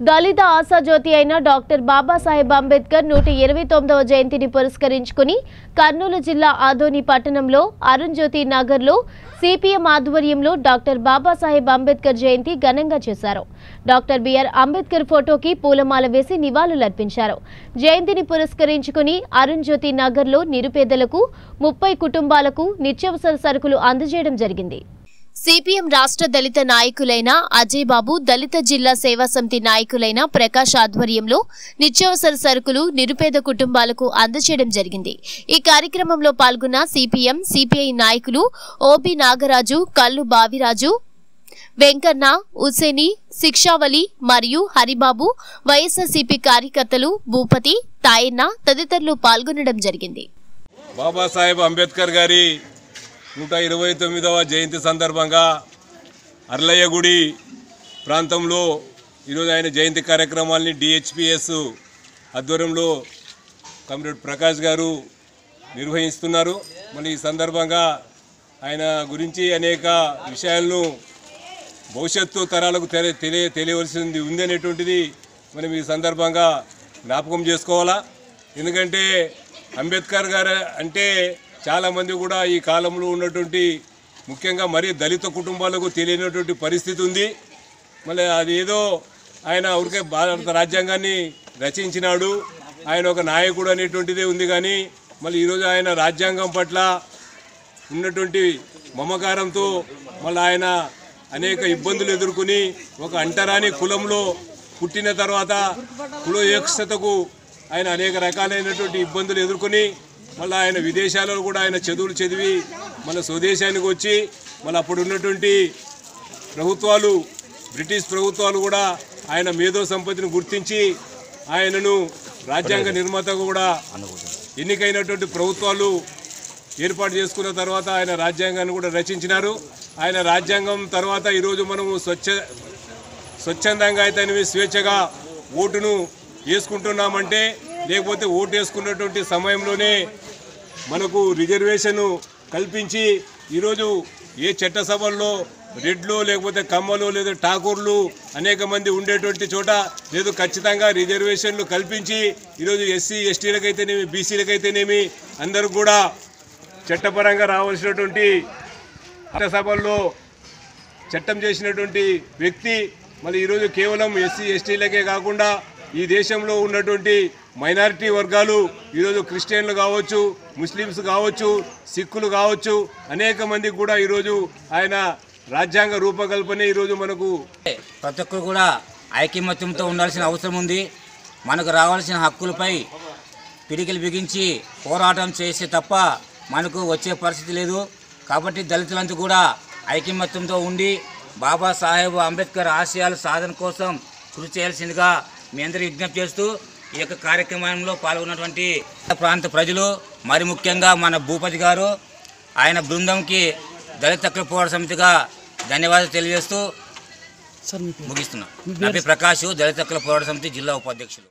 దళిత ఆశాజ్యోతి అయిన డాక్టర్ బాబాసాహెబ్ అంబేద్కర్ నూట ఇరవై తొమ్మిదవ జయంతిని పురస్కరించుకుని కర్నూలు జిల్లా ఆదోని పట్టణంలో అరుణ్ జ్యోతి నగర్లో సిపిఎం ఆధ్వర్యంలో డాక్టర్ బాబాసాహెబ్ అంబేద్కర్ జయంతి ఘనంగా చేశారు డాక్టర్ బిఆర్ అంబేద్కర్ ఫోటోకి పూలమాల వేసి నివాళులర్పించారు జయంతిని పురస్కరించుకుని అరుణ్ జ్యోతి నగర్లో నిరుపేదలకు ముప్పై కుటుంబాలకు నిత్యావసర సరుకులు అందజేయడం జరిగింది సిపిఎం రాష్ట్ర దళిత నాయకులైన అజయ్ బాబు దళిత జిల్లా సేవా సమితి నాయకులైన ప్రకాష్ ఆధ్వర్యంలో నిత్యావసర సరుకులు నిరుపేద కుటుంబాలకు అందజేయడం జరిగింది ఈ కార్యక్రమంలో పాల్గొన్న సిపిఎం సిపిఐ నాయకులు ఓబి నాగరాజు కల్లు బావిరాజు వెంకన్న ఉసేని శిక్షావలి మరియు హరిబాబు వైఎస్ఆర్సీపీ కార్యకర్తలు భూపతి తాయన్న తదితరులు పాల్గొనడం జరిగింది బాబాసాహెబ్ అంబేద్కర్ గారి నూట ఇరవై తొమ్మిదవ జయంతి సందర్భంగా అర్లయ్య గుడి ప్రాంతంలో ఈరోజు ఆయన జయంతి కార్యక్రమాల్ని డిహెచ్పిఎస్ ఆధ్వర్యంలో కమ్రేడ్ ప్రకాష్ గారు నిర్వహిస్తున్నారు మరి ఈ సందర్భంగా ఆయన గురించి అనేక విషయాలను భవిష్యత్తు తరాలకు తెలి తెలియ తెలియవలసింది ఉంది అనేటువంటిది మనం ఈ సందర్భంగా జ్ఞాపకం చేసుకోవాలా ఎందుకంటే అంబేద్కర్ గారు అంటే చాలామంది కూడా ఈ కాలంలో ఉన్నటువంటి ముఖ్యంగా మరీ దళిత కుటుంబాలకు తెలియనటువంటి పరిస్థితి ఉంది మళ్ళీ అది ఏదో ఆయన ఊరికే భారత రాజ్యాంగాన్ని రచించినాడు ఆయన ఒక నాయకుడు అనేటువంటిదే ఉంది కానీ మళ్ళీ ఈరోజు ఆయన రాజ్యాంగం పట్ల ఉన్నటువంటి మమకారంతో మళ్ళీ ఆయన అనేక ఇబ్బందులు ఎదుర్కొని ఒక అంటరాని కులంలో పుట్టిన తర్వాత కుల ఏకస్థతకు ఆయన అనేక రకాలైనటువంటి ఇబ్బందులు ఎదుర్కొని మళ్ళీ ఆయన విదేశాలలో కూడా ఆయన చదువులు చదివి మన స్వదేశానికి వచ్చి మళ్ళీ అప్పుడు ఉన్నటువంటి ప్రభుత్వాలు బ్రిటిష్ ప్రభుత్వాలు కూడా ఆయన మేధో సంపత్తిని గుర్తించి ఆయనను రాజ్యాంగ నిర్మాతగా కూడా ఎన్నికైనటువంటి ప్రభుత్వాలు ఏర్పాటు చేసుకున్న తర్వాత ఆయన రాజ్యాంగాన్ని కూడా రచించినారు ఆయన రాజ్యాంగం తర్వాత ఈరోజు మనము స్వచ్ఛ స్వచ్ఛందంగా అయితేనేమి స్వేచ్ఛగా ఓటును వేసుకుంటున్నామంటే లేకపోతే ఓటు వేసుకున్నటువంటి సమయంలోనే మనకు రిజర్వేషన్ కల్పించి ఈరోజు ఏ చట్టసభల్లో రెడ్లు లేకపోతే కమ్మలు లేదా ఠాకూర్లు అనేక మంది ఉండేటువంటి చోట లేదు ఖచ్చితంగా రిజర్వేషన్లు కల్పించి ఈరోజు ఎస్సీ ఎస్టీలకైతేనేమి బీసీలకైతేనేమి అందరూ కూడా చట్టపరంగా రావాల్సినటువంటి చట్టసభల్లో చట్టం చేసినటువంటి వ్యక్తి మళ్ళీ ఈరోజు కేవలం ఎస్సీ ఎస్టీలకే కాకుండా ఈ దేశంలో ఉన్నటువంటి మైనారిటీ వర్గాలు ఈరోజు క్రిస్టియన్లు కావచ్చు ముస్లిమ్స్ కావచ్చు సిక్కులు కావచ్చు అనేక మందికి కూడా ఈరోజు ఆయన రాజ్యాంగ రూపకల్పన ఈరోజు మనకు ప్రతి ఒక్కరు కూడా ఐకమత్యంతో ఉండాల్సిన అవసరం ఉంది మనకు రావాల్సిన హక్కులపై పిడికిలు బిగించి పోరాటం చేస్తే తప్ప మనకు వచ్చే పరిస్థితి లేదు కాబట్టి దళితులంతా కూడా ఐకమత్యంతో ఉండి బాబాసాహెబ్ అంబేద్కర్ ఆశయాల సాధన కోసం కృషి చేయాల్సిందిగా మీ అందరూ విజ్ఞప్తి చేస్తూ ఈ యొక్క కార్యక్రమంలో పాల్గొన్నటువంటి ప్రాంత ప్రజలు మరి ముఖ్యంగా మన భూపతి గారు ఆయన బృందంకి దళిత హక్కుల పోరాట సమితిగా ధన్యవాదాలు తెలియజేస్తూ ముగిస్తున్నాం నబి ప్రకాష్ దళిత హక్కుల పోరాట సమితి జిల్లా ఉపాధ్యక్షులు